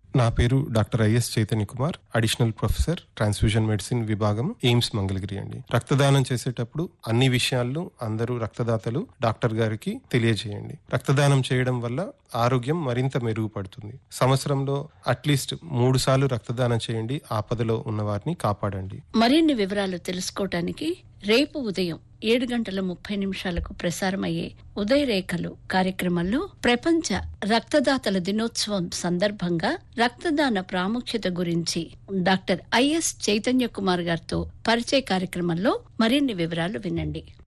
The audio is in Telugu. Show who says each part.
Speaker 1: నా పేరు doctor IS Chaitanya Kumar additional professor transfusion medicine విభాగం ఎయిమ్స్ మంగళగిరి అండి రక్తదానం చేసేటప్పుడు అన్ని విషయాలను అందరూ రక్తదాతలు డాక్టర్ గారికి తెలియజేయండి రక్తదానం చేయడం వల్ల ఆరోగ్యం మరింత మెరుగుపడుతుంది సంవత్సరంలో అట్లీస్ట్ మూడు సార్లు రక్తదానం చేయండి ఆపదలో ఉన్న వారిని కాపాడండి
Speaker 2: మరిన్ని వివరాలు తెలుసుకోవటానికి రేపు ఉదయం ఏడు గంటల ముప్పై నిమిషాలకు ప్రసారమయ్యే ఉదయరేఖలు కార్యక్రమంలో ప్రపంచ రక్తదాతల దినోత్సవం సందర్భంగా రక్తదాన ప్రాముఖ్యత గురించి డాక్టర్ ఐఎస్ చైతన్య కుమార్ గారితో పరిచయ కార్యక్రమంలో మరిన్ని వివరాలు వినండి